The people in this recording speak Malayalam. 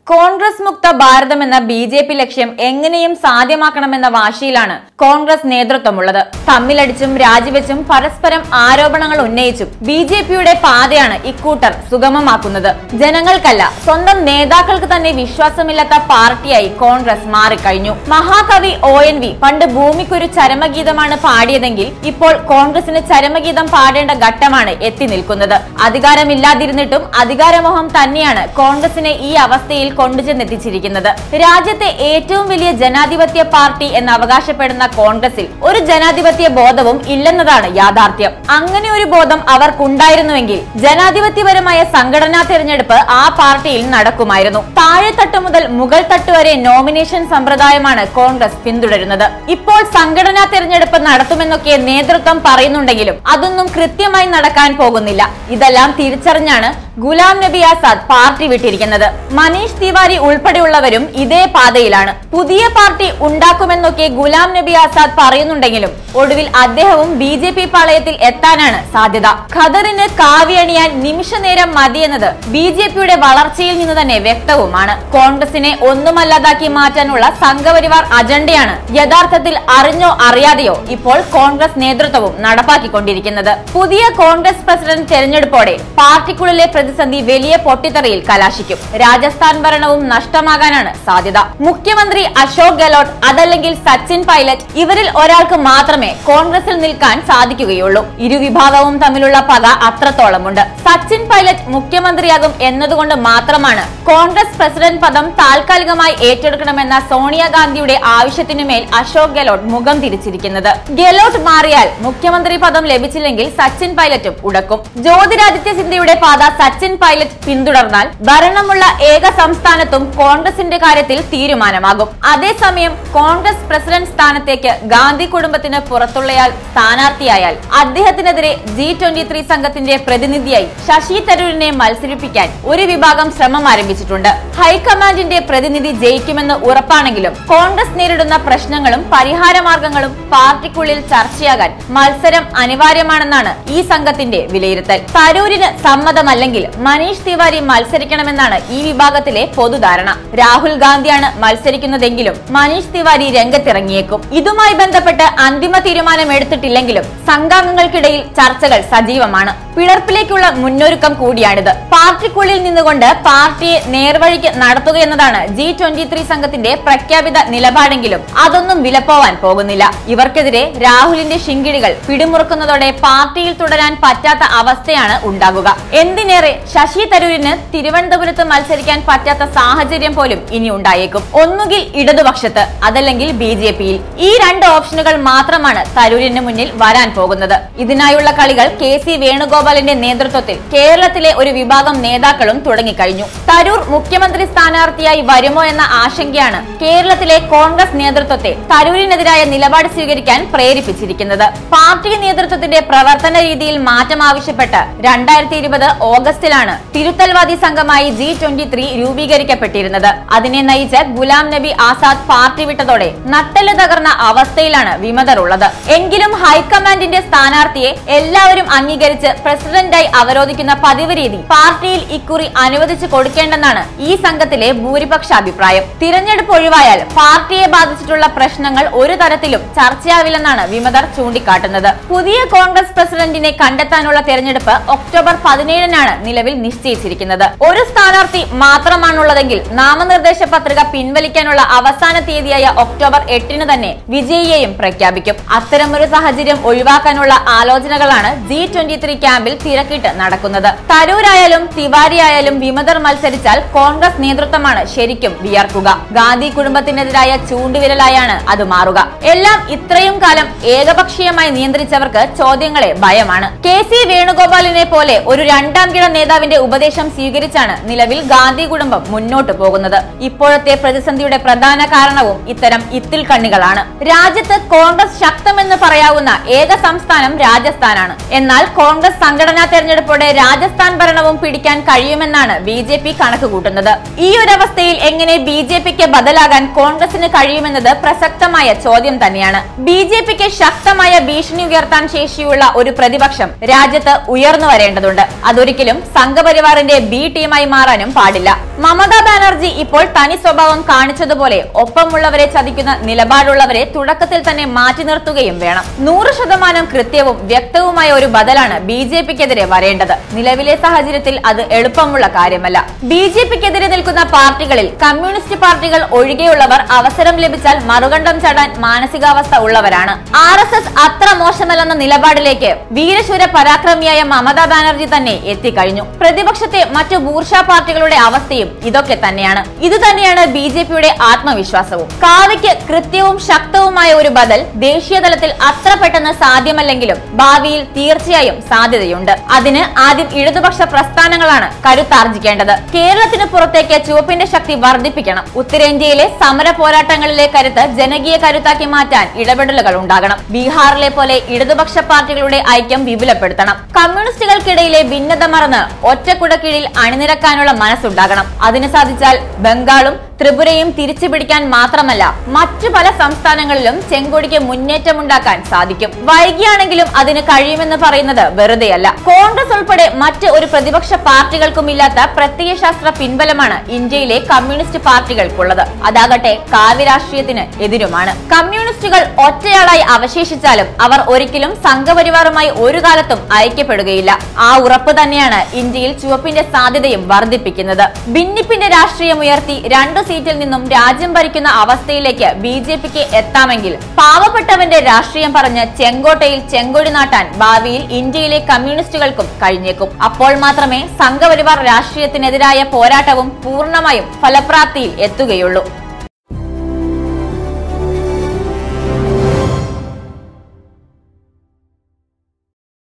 കോൺഗ്രസ് മുക്ത ഭാരതം എന്ന ബി ജെ പി ലക്ഷ്യം എങ്ങനെയും സാധ്യമാക്കണമെന്ന വാശിയിലാണ് കോൺഗ്രസ് നേതൃത്വമുള്ളത് തമ്മിലടിച്ചും രാജിവെച്ചും പരസ്പരം ആരോപണങ്ങൾ ഉന്നയിച്ചും ബി ജെ പിയുടെ പാതയാണ് ഇക്കൂട്ടർ സുഗമമാക്കുന്നത് ജനങ്ങൾക്കല്ല സ്വന്തം നേതാക്കൾക്ക് തന്നെ വിശ്വാസമില്ലാത്ത പാർട്ടിയായി കോൺഗ്രസ് മാറിക്കഴിഞ്ഞു മഹാകവി ഒ എൻ വി പണ്ട് ഭൂമിക്കൊരു ചരമഗീതമാണ് പാടിയതെങ്കിൽ ഇപ്പോൾ കോൺഗ്രസിന് ചരമഗീതം പാടേണ്ട ഘട്ടമാണ് എത്തി നിൽക്കുന്നത് അധികാരമില്ലാതിരുന്നിട്ടും അധികാരമോഹം തന്നെയാണ് കോൺഗ്രസിനെ ഈ അവസ്ഥയിൽ കൊണ്ടുചെന്നെത്തിച്ചിരിക്കുന്നത് രാജ്യത്തെ ഏറ്റവും വലിയ ജനാധിപത്യ പാർട്ടി എന്ന് അവകാശപ്പെടുന്ന കോൺഗ്രസിൽ ഒരു ജനാധിപത്യ ബോധവും ഇല്ലെന്നതാണ് യാഥാർത്ഥ്യം അങ്ങനെ ഒരു ബോധം അവർക്കുണ്ടായിരുന്നുവെങ്കിൽ ജനാധിപത്യപരമായ സംഘടനാ തെരഞ്ഞെടുപ്പ് ആ പാർട്ടിയിൽ നടക്കുമായിരുന്നു താഴെത്തട്ട് മുതൽ മുകൾ തട്ട് വരെ നോമിനേഷൻ സമ്പ്രദായമാണ് കോൺഗ്രസ് പിന്തുടരുന്നത് ഇപ്പോൾ സംഘടനാ തെരഞ്ഞെടുപ്പ് നടത്തുമെന്നൊക്കെ നേതൃത്വം പറയുന്നുണ്ടെങ്കിലും അതൊന്നും കൃത്യമായി നടക്കാൻ പോകുന്നില്ല ഇതെല്ലാം തിരിച്ചറിഞ്ഞാണ് ഗുലാം നബി ആസാദ് പാർട്ടി വിട്ടിരിക്കുന്നത് മനീഷ് തിവാരി ഉൾപ്പെടെയുള്ളവരും ഇതേ പാതയിലാണ് പുതിയ പാർട്ടി ഉണ്ടാക്കുമെന്നൊക്കെ ഗുലാം നബി ആസാദ് പറയുന്നുണ്ടെങ്കിലും ഒടുവിൽ അദ്ദേഹവും ബി ജെ പി പാളയത്തിൽ എത്താനാണ് സാധ്യത ഖദറിന് കാവ്യണിയാൻ നിമിഷ നേരം മതിയെന്നത് ബി ജെ പിയുടെ വളർച്ചയിൽ നിന്ന് തന്നെ വ്യക്തവുമാണ് കോൺഗ്രസിനെ ഒന്നുമല്ലാതാക്കി മാറ്റാനുള്ള സംഘപരിവാർ അജണ്ടയാണ് യഥാർത്ഥത്തിൽ അറിഞ്ഞോ അറിയാതെയോ ഇപ്പോൾ കോൺഗ്രസ് നേതൃത്വവും നടപ്പാക്കിക്കൊണ്ടിരിക്കുന്നത് പുതിയ കോൺഗ്രസ് പ്രസിഡന്റ് തെരഞ്ഞെടുപ്പോടെ പാർട്ടിക്കുള്ളിലെ പ്രതിസന്ധി വലിയ പൊട്ടിത്തെറിയിൽ കലാശിക്കും രാജസ്ഥാൻ ഭരണവും നഷ്ടമാകാനാണ് സാധ്യത മുഖ്യമന്ത്രി അശോക് ഗെഹ്ലോട്ട് അതല്ലെങ്കിൽ സച്ചിൻ പൈലറ്റ് ഇവരിൽ ഒരാൾക്ക് മാത്രമേ കോൺഗ്രസിൽ നിൽക്കാൻ സാധിക്കുകയുള്ളൂ ഇരുവിഭാഗവും തമ്മിലുള്ള പക അത്രത്തോളമുണ്ട് സച്ചിൻ പൈലറ്റ് മുഖ്യമന്ത്രിയാകും എന്നതുകൊണ്ട് മാത്രമാണ് കോൺഗ്രസ് പ്രസിഡന്റ് പദം താൽക്കാലികമായി ഏറ്റെടുക്കണമെന്ന സോണിയാഗാന്ധിയുടെ ആവശ്യത്തിനുമേൽ അശോക് ഗെഹ്ലോട്ട് മുഖം തിരിച്ചിരിക്കുന്നത് ഗെഹ്ലോട്ട് മാറിയാൽ മുഖ്യമന്ത്രി പദം ലഭിച്ചില്ലെങ്കിൽ സച്ചിൻ പൈലറ്റും ഉടക്കും ജ്യോതിരാദിത്യ സിന്ധ്യയുടെ പാത സച്ചിൻ പൈലറ്റ് പിന്തുടർന്നാൽ ഭരണമുള്ള ഏക സംസ്ഥാനത്തും കോൺഗ്രസിന്റെ കാര്യത്തിൽ തീരുമാനമാകും അതേസമയം കോൺഗ്രസ് പ്രസിഡന്റ് സ്ഥാനത്തേക്ക് ഗാന്ധി കുടുംബത്തിന് പുറത്തുള്ളയാൾ സ്ഥാനാർത്ഥിയായാൽ അദ്ദേഹത്തിനെതിരെ ജി ട്വന്റി ത്രീ സംഘത്തിന്റെ പ്രതിനിധിയായി ശശി തരൂരിനെ മത്സരിപ്പിക്കാൻ ഒരു വിഭാഗം ശ്രമം ആരംഭിച്ചിട്ടുണ്ട് ഹൈക്കമാൻഡിന്റെ പ്രതിനിധി ജയിക്കുമെന്ന് ഉറപ്പാണെങ്കിലും കോൺഗ്രസ് നേരിടുന്ന പ്രശ്നങ്ങളും പരിഹാര മാർഗങ്ങളും പാർട്ടിക്കുള്ളിൽ ചർച്ചയാകാൻ മത്സരം അനിവാര്യമാണെന്നാണ് ഈ സംഘത്തിന്റെ വിലയിരുത്തൽ തരൂരിന് സമ്മതമല്ലെങ്കിൽ മനീഷ് തിവാരി മത്സരിക്കണമെന്നാണ് ഈ വിഭാഗത്തിലെ പൊതുധാരണ രാഹുൽ ഗാന്ധിയാണ് മത്സരിക്കുന്നതെങ്കിലും മനീഷ് തിവാരി രംഗത്തിറങ്ങിയേക്കും ഇതുമായി ബന്ധപ്പെട്ട് അന്തിമ തീരുമാനം എടുത്തിട്ടില്ലെങ്കിലും സംഘാംഗങ്ങൾക്കിടയിൽ ചർച്ചകൾ സജീവമാണ് പിളർപ്പിലേക്കുള്ള മുന്നൊരുക്കം കൂടിയാണിത് പാർട്ടിക്കുള്ളിൽ നിന്നുകൊണ്ട് പാർട്ടിയെ നേർവഴിക്ക് നടത്തുക എന്നതാണ് ജി ട്വന്റി ത്രീ സംഘത്തിന്റെ പ്രഖ്യാപിത നിലപാടെങ്കിലും അതൊന്നും വിലപ്പോവാൻ പോകുന്നില്ല ഇവർക്കെതിരെ രാഹുലിന്റെ ശിങ്കിടികൾ പിടിമുറുക്കുന്നതോടെ പാർട്ടിയിൽ തുടരാൻ പറ്റാത്ത അവസ്ഥയാണ് ഉണ്ടാകുക എന്തിനേറെ ശശി തരൂരിന് തിരുവനന്തപുരത്ത് മത്സരിക്കാൻ പറ്റാത്ത സാഹചര്യം പോലും ഇനി ഉണ്ടായേക്കും ഒന്നുകിൽ ഇടതുപക്ഷത്ത് അതല്ലെങ്കിൽ ബി ജെ പിയിൽ ഈ രണ്ട് ഓപ്ഷനുകൾ മാത്രമാണ് തരൂരിന് മുന്നിൽ വരാൻ പോകുന്നത് ഇതിനായുള്ള കളികൾ കെ സി വേണുഗോപാലിന്റെ നേതൃത്വത്തിൽ കേരളത്തിലെ ഒരു വിഭാഗം നേതാക്കളും തുടങ്ങിക്കഴിഞ്ഞു തരൂർ മുഖ്യമന്ത്രി സ്ഥാനാർത്ഥിയായി വരുമോ എന്ന ആശങ്കയാണ് കേരളത്തിലെ കോൺഗ്രസ് നേതൃത്വത്തെ തരൂരിനെതിരായ നിലപാട് സ്വീകരിക്കാൻ പ്രേരിപ്പിച്ചിരിക്കുന്നത് പാർട്ടി നേതൃത്വത്തിന്റെ പ്രവർത്തന രീതിയിൽ മാറ്റം ആവശ്യപ്പെട്ട് രണ്ടായിരത്തി ഇരുപത് ഓഗസ്റ്റിലാണ് തിരുത്തൽവാദി സംഘമായി ജി ട്വന്റി ത്രീ രൂപീകരിക്കപ്പെട്ടിരുന്നത് അതിനെ നയിച്ച ഗുലാം നബി ആസാദ് പാർട്ടി വിട്ടതോടെ നട്ടെല്ല് തകർന്ന അവസ്ഥയിലാണ് വിമതർ ഉള്ളത് എങ്കിലും ഹൈക്കമാൻഡിന്റെ സ്ഥാനാർത്ഥിയെ എല്ലാവരും അംഗീകരിച്ച് പ്രസിഡന്റായി അവരോധിക്കുന്ന പതിവ് രീതി പാർട്ടിയിൽ ഇക്കുറി അനുവദിച്ചു കൊടുക്കേണ്ടെന്നാണ് ഈ സംഘത്തിലെ ഭൂരിപക്ഷ അഭിപ്രായം തിരഞ്ഞെടുപ്പ് ഒഴിവായാൽ പാർട്ടിയെ ബാധിച്ചിട്ടുള്ള പ്രശ്നങ്ങൾ ഒരു തരത്തിലും ചർച്ചയാവില്ലെന്നാണ് വിമതർ ചൂണ്ടിക്കാട്ടുന്നത് പുതിയ കോൺഗ്രസ് പ്രസിഡന്റിനെ കണ്ടെത്താനുള്ള തെരഞ്ഞെടുപ്പ് ഒക്ടോബർ പതിനേഴിനാണ് നിലവിൽ നിശ്ചയിച്ചിരിക്കുന്നത് ഒരു സ്ഥാനാർത്ഥി മാത്രമാണുള്ളതെങ്കിൽ നാമനിർദ്ദേശ പത്രിക പിൻവലിക്കാനുള്ള അവസാന തീയതിയായ ഒക്ടോബർ എട്ടിന് തന്നെ വിജയിയെയും പ്രഖ്യാപിക്കും അത്തരമൊരു സാഹചര്യം ഒഴിവാക്കാനുള്ള ആലോചനകളാണ് ജി ട്വന്റി ത്രീ ക്യാമ്പിൽ തിരക്കിട്ട് നടക്കുന്നത് തരൂരായാലും തിവാരി ആയാലും വിമതർ മത്സരിച്ചാൽ കോൺഗ്രസ് നേതൃത്വമാണ് ശരിക്കും വിയർക്കുക ഗാന്ധി കുടുംബത്തിനെതിരായ ചൂണ്ടുവിരലായാണ് അത് മാറുക എല്ലാം ഇത്രയും കാലം ഏകപക്ഷീയമായി നിയന്ത്രിച്ചവർക്ക് ചോദ്യങ്ങളെ ഭയമാണ് കെ സി വേണുഗോപാലിനെ പോലെ ഒരു രണ്ടാം കിട നേതാവിന്റെ ഉപദേശം സ്വീകരിച്ചാണ് നിലവിൽ ഗാന്ധി കുടുംബം മുന്നോട്ട് പോകുന്നത് ഇപ്പോഴത്തെ പ്രതിസന്ധിയുടെ പ്രധാന കാരണവും ഇത്തരം ഇത്തിൽ കണ്ണികളാണ് രാജ്യത്ത് കോൺഗ്രസ് ശക്തമെന്ന് പറയാവുന്ന ഏക സംസ്ഥാനം രാജസ്ഥാനാണ് എന്നാൽ കോൺഗ്രസ് സംഘടനാ തെരഞ്ഞെടുപ്പോടെ രാജസ്ഥാൻ ഭരണവും പിടിക്കാൻ കഴിയുമെന്നാണ് ബി ജെ പി കണക്ക് കൂട്ടുന്നത് ഈ ഒരു അവസ്ഥയിൽ എങ്ങനെ ബി ജെ പിക്ക് ബദലാകാൻ കോൺഗ്രസിന് കഴിയുമെന്നത് പ്രസക്തമായ ചോദ്യം തന്നെയാണ് ബി ജെ പിക്ക് ശക്തമായ ഭീഷണി ഉയർത്താൻ ശേഷിയുള്ള ഒരു പ്രതിപക്ഷം രാജ്യത്ത് ഉയർന്നു വരേണ്ടതുണ്ട് അതൊരിക്കലും സംഘപരിവാറിന്റെ ബി ടീമായി മാറാനും പാടില്ല മമതാ ബാനർജി ഇപ്പോൾ തനി സ്വഭാവം കാണിച്ചതുപോലെ ഒപ്പമുള്ളവരെ ചതിക്കുന്ന നിലപാടുള്ളവരെ തുടക്കത്തിൽ തന്നെ മാറ്റി നിർത്തുകയും വേണം നൂറ് ശതമാനം കൃത്യവും വ്യക്തവുമായ ഒരു ബദലാണ് ബി ജെ പിക്കെതിരെ വരേണ്ടത് നിലവിലെ സാഹചര്യത്തിൽ അത് എളുപ്പമുള്ള കാര്യമല്ല ബി ജെ പിക്കെതിരെ നിൽക്കുന്ന പാർട്ടികളിൽ കമ്മ്യൂണിസ്റ്റ് പാർട്ടികൾ ഒഴികെയുള്ളവർ അവസരം ലഭിച്ചാൽ മറുകണ്ഠം ചാടാൻ മാനസികാവസ്ഥ ഉള്ളവരാണ് ആർ എസ് എസ് അത്ര മോശമല്ലെന്ന നിലപാടിലേക്ക് വീരശൂര പരാക്രമിയായ മമതാ ബാനർജി തന്നെ എത്തിക്കഴിഞ്ഞു പ്രതിപക്ഷത്തെ മറ്റു ബൂർഷ പാർട്ടികളുടെ അവസ്ഥയും ഇതൊക്കെ തന്നെയാണ് ഇത് തന്നെയാണ് ബി ജെ പിയുടെ ആത്മവിശ്വാസവും കാവ്യയ്ക്ക് കൃത്യവും ശക്തവുമായ ഒരു ബദൽ ദേശീയ തലത്തിൽ അത്ര പെട്ടെന്ന് സാധ്യമല്ലെങ്കിലും ഭാവിയിൽ തീർച്ചയായും സാധ്യതയുണ്ട് അതിന് ആദ്യം ഇടതുപക്ഷ പ്രസ്ഥാനങ്ങളാണ് കരുത്താർജിക്കേണ്ടത് കേരളത്തിന് പുറത്തേക്ക് ചുവപ്പിന്റെ ശക്തി വർദ്ധിപ്പിക്കണം ഉത്തരേന്ത്യയിലെ സമര പോരാട്ടങ്ങളിലെ കരുത്ത് ജനകീയ കരുത്താക്കി മാറ്റാൻ ഇടപെടലുകൾ ഉണ്ടാകണം ബീഹാറിലെ പോലെ ഇടതുപക്ഷ പാർട്ടികളുടെ ഐക്യം വിപുലപ്പെടുത്തണം കമ്മ്യൂണിസ്റ്റുകൾക്കിടയിലെ ഭിന്നത മറന്ന് ഒറ്റക്കുടക്കീഴിൽ അണിനിരക്കാനുള്ള മനസ്സുണ്ടാകണം അതിന് സാധിച്ചാൽ ബംഗാളും ത്രിപുരയും തിരിച്ചു പിടിക്കാൻ മാത്രമല്ല മറ്റു പല സംസ്ഥാനങ്ങളിലും ചെങ്കൊടിക്ക് മുന്നേറ്റമുണ്ടാക്കാൻ സാധിക്കും വൈകിയാണെങ്കിലും അതിന് കഴിയുമെന്ന് പറയുന്നത് വെറുതെയല്ല കോൺഗ്രസ് ഉൾപ്പെടെ മറ്റ് ഒരു പ്രതിപക്ഷ പാർട്ടികൾക്കുമില്ലാത്ത പ്രത്യയശാസ്ത്ര പിൻബലമാണ് ഇന്ത്യയിലെ കമ്മ്യൂണിസ്റ്റ് പാർട്ടികൾക്കുള്ളത് അതാകട്ടെ കാവ്യരാഷ്ട്രീയത്തിന് എതിരുമാണ് കമ്മ്യൂണിസ്റ്റുകൾ ഒറ്റയാളായി അവശേഷിച്ചാലും അവർ ഒരിക്കലും സംഘപരിവാറുമായി ഒരു കാലത്തും ഐക്യപ്പെടുകയില്ല ആ ഉറപ്പ് തന്നെയാണ് ഇന്ത്യയിൽ ചുവപ്പിന്റെ സാധ്യതയും വർദ്ധിപ്പിക്കുന്നത് ഭിന്നിപ്പിന്റെ രാഷ്ട്രീയം ഉയർത്തി രണ്ടു സീറ്റിൽ നിന്നും രാജ്യം ഭരിക്കുന്ന അവസ്ഥയിലേക്ക് ബി ജെ പിക്ക് എത്താമെങ്കിൽ പാവപ്പെട്ടവന്റെ രാഷ്ട്രീയം പറഞ്ഞ് ചെങ്കോട്ടയിൽ ചെങ്കൊടി നാട്ടാൻ ഭാവിയിൽ ഇന്ത്യയിലെ കമ്മ്യൂണിസ്റ്റുകൾക്കും കഴിഞ്ഞേക്കും അപ്പോൾ മാത്രമേ സംഘപരിവാർ രാഷ്ട്രീയത്തിനെതിരായ പോരാട്ടവും പൂർണ്ണമായും ഫലപ്രാപ്തിയിൽ എത്തുകയുള്ളൂ